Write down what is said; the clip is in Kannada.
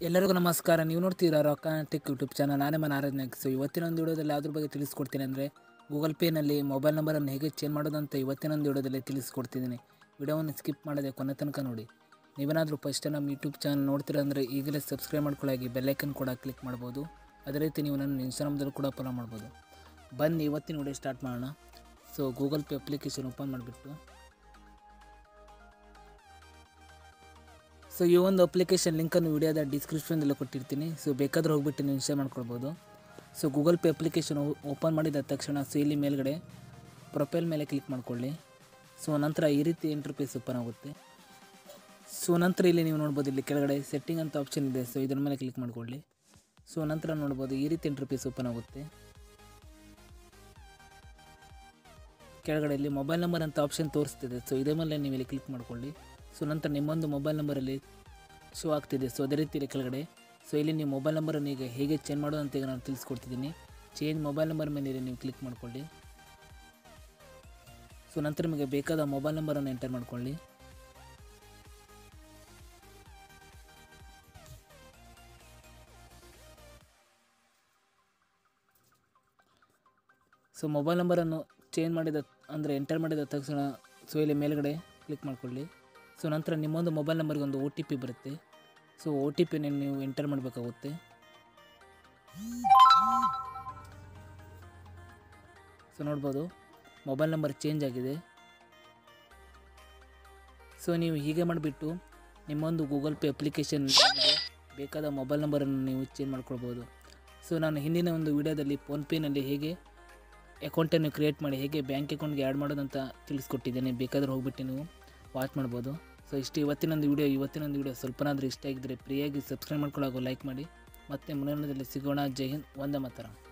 ಎಲ್ಲರಿಗೂ ನಮಸ್ಕಾರ ನೀವು ನೋಡ್ತೀರಾ ರಾಕ್ ಟೆಕ್ ಯೂಟ್ಯೂಬ್ ಚಾನಲ್ ನಾನೇ ಮನ ಆರಾಧನೆ ಸೊ ಇವತ್ತಿನ ಒಂದು ವಿಡಿಯೋದಲ್ಲಿ ಅದ್ರ ಬಗ್ಗೆ ತಿಳಿಸ್ಕೊಡ್ತೀನಿ ಅಂದರೆ ಗೂಗಲ್ ಪೇನಲ್ಲಿ ಮೊಬೈಲ್ ನಂಬರನ್ನು ಹೇಗೆ ಚೇಂಜ್ ಮಾಡೋದಂತ ಇವತ್ತಿನ ಒಂದು ವಿಡಿಯೋದಲ್ಲಿ ತಿಳಿಸ್ಕೊಡ್ತಿದ್ದೀನಿ ವಿಡಿಯೋವನ್ನು ಸ್ಕಿಪ್ ಮಾಡದೆ ಕೊನೆ ತನಕ ನೋಡಿ ನೀವೇನಾದರೂ ಫಸ್ಟ್ ನಮ್ಮ ಯೂಟ್ಯೂಬ್ ಚಾನಲ್ ನೋಡ್ತೀರಾ ಅಂದರೆ ಈಗಲೇ ಸಬ್ಸ್ಕ್ರೈಬ್ ಮಾಡ್ಕೊಳ್ಳಾಗಿ ಬೆಲ್ಲೈಕನ್ ಕೂಡ ಕ್ಲಿಕ್ ಮಾಡ್ಬೋದು ಅದೇ ರೀತಿ ನೀವು ನನ್ನ ಇನ್ಸ್ಟಾಗ್ರಾಮ್ದಲ್ಲಿ ಕೂಡ ಫಾಲೋ ಮಾಡ್ಬೋದು ಬನ್ನಿ ಇವತ್ತಿನ ವಿಡಿಯೋ ಸ್ಟಾರ್ಟ್ ಮಾಡೋಣ so Google Pay application open ಮಾಡಿಬಿಟ್ಟು ಸೊ ಈ ಒಂದು ಅಪ್ಲಿಕೇಶನ್ ಲಿಂಕನ್ನು ವಿಡಿಯೋದ ಡಿಸ್ಕ್ರಿಪ್ಷನ್ದಲ್ಲಿ ಕೊಟ್ಟಿರ್ತೀನಿ ಸೊ ಬೇಕಾದ್ರೆ ಹೋಗ್ಬಿಟ್ಟು ನೀವು ಇನ್ಸ್ಟಾಲ್ ಮಾಡ್ಕೊಳ್ಬೋದು so Google Pay application open ಮಾಡಿದ ತಕ್ಷಣ ಸೊ ಇಲ್ಲಿ ಮೇಲ್ಗಡೆ ಪ್ರೊಫೈಲ್ ಮೇಲೆ ಕ್ಲಿಕ್ ಮಾಡ್ಕೊಳ್ಳಿ ಸೊ ನಂತರ ಈ ರೀತಿ ಇಂಟರ್ಫೇಸ್ ಓಪನ್ ಆಗುತ್ತೆ ಸೊ ನಂತರ ಇಲ್ಲಿ ನೀವು ನೋಡ್ಬೋದು ಇಲ್ಲಿ ಕೆಳಗಡೆ ಸೆಟ್ಟಿಂಗ್ ಅಂತ ಆಪ್ಷನ್ ಇದೆ ಸೊ ಇದ್ರ ಮೇಲೆ ಕ್ಲಿಕ್ ಮಾಡ್ಕೊಳ್ಳಿ ಸೊ ನಂತರ ನೋಡ್ಬೋದು ಈ ರೀತಿ ಇಂಟರ್ಫೇಸ್ ಓಪನ್ ಆಗುತ್ತೆ ಕೆಳಗಡೆ ಇಲ್ಲಿ ಮೊಬೈಲ್ ನಂಬರ್ ಅಂತ ಆಪ್ಷನ್ ತೋರಿಸ್ತಿದೆ ಸೊ ಇದೇ ಮೇಲೆ ನೀವು ಇಲ್ಲಿ ಕ್ಲಿಕ್ ಮಾಡ್ಕೊಳ್ಳಿ ಸೊ ನಂತರ ನಿಮ್ಮೊಂದು ಮೊಬೈಲ್ ನಂಬರಲ್ಲಿ ಶೋ ಆಗ್ತಿದೆ ಸೊ ಅದೇ ರೀತಿ ಇಲ್ಲಿ ಕೆಳಗಡೆ ಸೊ ಇಲ್ಲಿ ನೀವು ಮೊಬೈಲ್ ನಂಬರನ್ನು ಈಗ ಹೇಗೆ ಚೇಂಜ್ ಮಾಡೋದು ಅಂತ ಈಗ ನಾನು ತಿಳಿಸ್ಕೊಡ್ತಿದ್ದೀನಿ ಚೇಂಜ್ ಮೊಬೈಲ್ ನಂಬರ್ ಮೇಲೆ ನೀವು ಕ್ಲಿಕ್ ಮಾಡ್ಕೊಳ್ಳಿ ಸೊ ನಂತರ ನಿಮಗೆ ಬೇಕಾದ ಮೊಬೈಲ್ ನಂಬರನ್ನು ಎಂಟರ್ ಮಾಡ್ಕೊಳ್ಳಿ ಸೊ ಮೊಬೈಲ್ ನಂಬರನ್ನು ಚೇಂಜ್ ಮಾಡಿದ ಅಂದರೆ ಎಂಟರ್ ಮಾಡಿದ ತಕ್ಷಣ ಸೊ ಇಲ್ಲಿ ಮೇಲ್ಗಡೆ ಕ್ಲಿಕ್ ಮಾಡ್ಕೊಳ್ಳಿ ಸೊ ನಂತರ ನಿಮ್ಮೊಂದು ಮೊಬೈಲ್ ನಂಬರ್ಗೆ ಒಂದು ಒ ಟಿ ಪಿ ಬರುತ್ತೆ ಸೊ ಒ ಟಿ ಪಿನ ನೀವು ಎಂಟರ್ ಮಾಡಬೇಕಾಗುತ್ತೆ ಸೊ ನೋಡ್ಬೋದು ಮೊಬೈಲ್ ನಂಬರ್ ಚೇಂಜ್ ಆಗಿದೆ ಸೊ ನೀವು ಹೀಗೆ ಮಾಡಿಬಿಟ್ಟು ನಿಮ್ಮೊಂದು ಗೂಗಲ್ ಪೇ ಅಪ್ಲಿಕೇಶನ್ ಬೇಕಾದ ಮೊಬೈಲ್ ನಂಬರನ್ನು ನೀವು ಚೇಂಜ್ ಮಾಡ್ಕೊಳ್ಬೋದು ಸೊ ನಾನು ಹಿಂದಿನ ಒಂದು ವಿಡಿಯೋದಲ್ಲಿ ಫೋನ್ಪೇನಲ್ಲಿ ಹೇಗೆ ಅಕೌಂಟನ್ನು ಕ್ರಿಯೇಟ್ ಮಾಡಿ ಹೇಗೆ ಬ್ಯಾಂಕ್ ಅಕೌಂಟ್ಗೆ ಆ್ಯಡ್ ಮಾಡೋದಂತ ತಿಳಿಸ್ಕೊಟ್ಟಿದ್ದೇನೆ ಬೇಕಾದ್ರೆ ಹೋಗ್ಬಿಟ್ಟು ನೀವು ವಾಚ್ ಮಾಡ್ಬೋದು ಸೊ ಇಷ್ಟು ಇವತ್ತಿನೊಂದು ವಿಡಿಯೋ ಇವತ್ತಿನೊಂದು ವಿಡಿಯೋ ಸ್ವಲ್ಪನಾದರೂ ಇಷ್ಟ ಆಗಿದ್ದರೆ ಫ್ರೀಯಾಗಿ ಸಬ್ಸ್ಕ್ರೈಬ್ ಮಾಡ್ಕೊಳ್ಳೋದು ಲೈಕ್ ಮಾಡಿ ಮತ್ತೆ ಮುಂದಿನದಲ್ಲಿ ಸಿಗೋಣ ಜೈ ಹಿಂದ್ ವಂದೇ ಮಾತರಂ